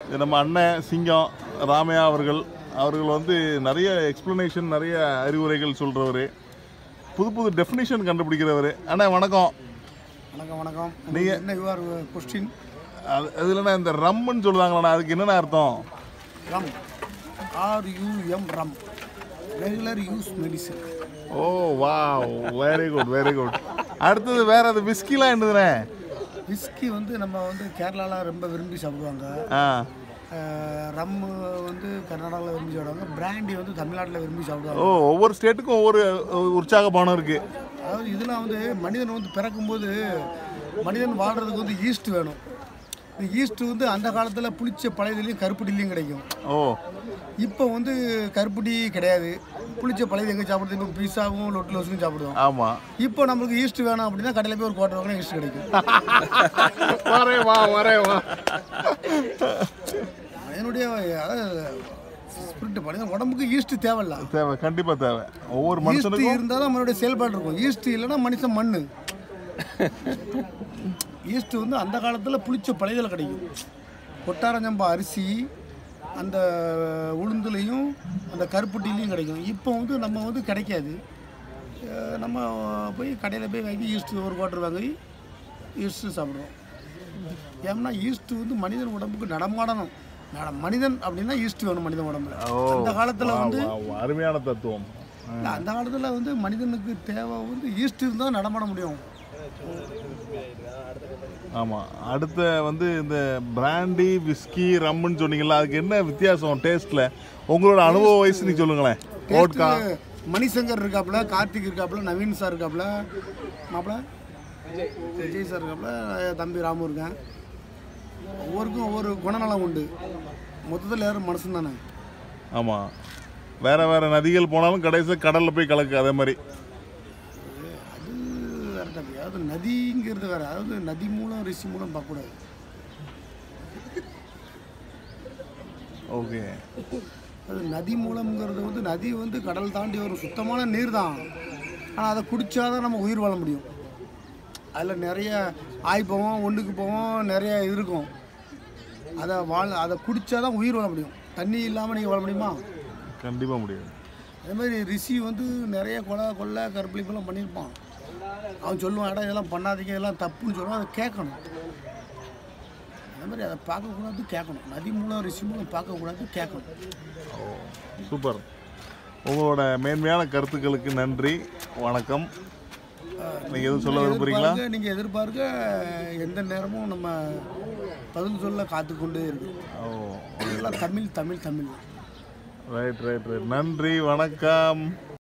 இது நம்ம அண்ணன் சிங்கம் ராமையா அவர்கள் அவர்கள் வந்து நிறைய எக்ஸ்ப்ளனேஷன் நிறைய அறிவுரைகள் சொல்கிறவர் புது புது டெஃபினேஷன் கண்டுபிடிக்கிறவர் அண்ணா வணக்கம் வணக்கம் வணக்கம் நீங்க- என்ன யுவர் கொஸ்டின் அது அது இல்லைண்ணா இந்த ரம்முன்னு சொல்லுவாங்களண்ணா அதுக்கு என்னென்ன அர்த்தம் rum R U M rum regular use medicine oh வா வெரி குட் வெரி குட் அடுத்தது வேற அது விஸ்கிலாம் என்னதுண்ணே விஸ்கி வந்து நம்ம வந்து கேரளாவில் ரொம்ப விரும்பி சாப்பிடுவாங்க ஆ ரம்மு வந்து கர்நாடகாவில் விரும்பி சாப்பிடுவாங்க பிராண்டி வந்து தமிழ்நாட்டில் விரும்பி ஓ சாப்பிடுவாங்க ஒவ்வொரு ஸ்டேட்டுக்கும் ஒவ்வொரு உற்சாக பானம் இருக்குது அதாவது இதெல்லாம் வந்து மனிதன் வந்து பிறக்கும்போது மனிதன் வாழ்கிறதுக்கு வந்து ஈஸ்ட் வேணும் இந்த ஈஸ்ட் வந்து அந்த காலத்தில் புளிச்ச பழையதுலேயும் கருப்பட்டிலையும் கிடைக்கும் ஓ இப்போ வந்து கருப்பட்டி கிடையாது புளிச்ச பழையது எங்கே சாப்பிடுறது இப்போ பீஸாவும் லொட்டு லோஸும் சாப்பிடுவோம் ஆமாம் இப்போ நம்மளுக்கு ஈஸ்ட் வேணும் அப்படின்னா கடையில் போய் ஒரு குவார்டர் வாங்கினா ஈஸ்ட் கிடைக்கும் வரே வா வரே வா என்னுடைய ஸ்பிரிட் பண்ணி உடம்புக்கு ஈஸ்ட் தேவையில்ல தேவை கண்டிப்பாக தேவை ஒவ்வொரு ஈஸ்ட் மனுஷனுக்கும் இருந்தால் தான் நம்மளுடைய செயல்பாடு இருக்கும் ஈஸ்ட் இல்லைன்னா மனுஷன் மண்ணு ஈஸ்ட் வந்து அந்த காலத்தில் புளிச்ச பழையதில் கிடைக்கும் கொட்டாரஞ்சம்பா அரிசி அந்த உளுந்துலையும் அந்த கருப்பட்டிலையும் கிடைக்கும் இப்போ வந்து நம்ம வந்து கிடைக்காது அஹ் நம்ம போய் கடையில் போய் வாங்கி ஈஸ்ட் ஒரு குவார்டர் வாங்கி ஈஸ்ட்டு சாப்பிடுவோம் ஏன்னா ஈஸ்ட் வந்து மனிதன் உடம்புக்கு நடமாடணும் நட மனிதன் அப்படின்னா ஈஸ்ட் வேணும் மனிதன் உடம்புல ஓ அந்த காலத்தில் வா, வந்து வா, வா. அருமையான தத்துவம் இல்ல, அந்த காலத்தில் வந்து மனிதனுக்கு தேவை வந்து ஈஸ்ட் இருந்தால் நடமாட முடியும் ஆமாம் அடுத்த வந்து இந்த பிராண்டி விஸ்கி ரம்முன்னு சொன்னீங்கல்ல அதுக்கு என்ன வித்தியாசம் டேஸ்ட்டில் உங்களோட அனுபவ வயசு நீ சொல்லுங்களேன் ஓட்கா Taste மணிசங்கர் இருக்காப்புல கார்த்திக் இருக்காப்புல நவீன் சார் இருக்காப்புல மாப்பிள விஜய் சார் இருக்காப்புல என் தம்பி ராமு இருக்கேன் ஒவ்வொருக்கும் ஒவ்வொரு குணநலம் உண்டு மொத்தத்தில் யாரும் மனுஷன் தானே ஆமாம் வேற வேற நதிகள் போனாலும் கடைசியில் கடலில் போய் கலக்கு அதே மாதிரி அது வேற டாபிக் அதாவது நதிங்கிறது வேற அதாவது நதி மூலம் ரிஷி மூலம் பார்க்கக்கூடாது ஓகே அது நதி மூலம்ங்கிறது வந்து நதி வந்து கடல் தாண்டி வரும் சுத்தமான நீர் தான் ஆனால் அதை குடித்தாதான் நம்ம உயிர் வாழ முடியும் அதில் நிறைய ஆய் போவோம் ஒன்றுக்கு போவோம் நிறைய இருக்கும் அதை வாழ அதை குடித்தா தான் உயிர் வாழ முடியும் தண்ணி இல்லாமல் நீங்கள் வாழ முடியுமா கண்டிப்பாக முடியாது அதே மாதிரி ரிஷி வந்து நிறைய கொலை கொள்ளை கற்பழிப்பெல்லாம் பண்ணியிருப்பான் அவன் சொல்லுவான் இடம் இதெல்லாம் பண்ணாதீங்க இதெல்லாம் தப்புன்னு சொல்லுவான் அதை கேட்கணும் அதே மாதிரி அதை பார்க்கக்கூடாது கேட்கணும் நதி மூலம் ரிஷி மூலம் பார்க்கக்கூடாது கேட்கணும் ஓ சூப்பர் உங்களோட மேன்மையான கருத்துக்களுக்கு நன்றி வணக்கம் நீங்கள் எதுவும் சொல்ல விரும்புறீங்களா எதிர்பார்க்க நீங்கள் எதிர்பார்க்க எந்த நேரமும் நம்ம பதில் சொல்ல காத்துக்கொண்டே இருக்கோம் ஓ எல்லாம் Tamil Tamil Tamil right right right நன்றி வணக்கம்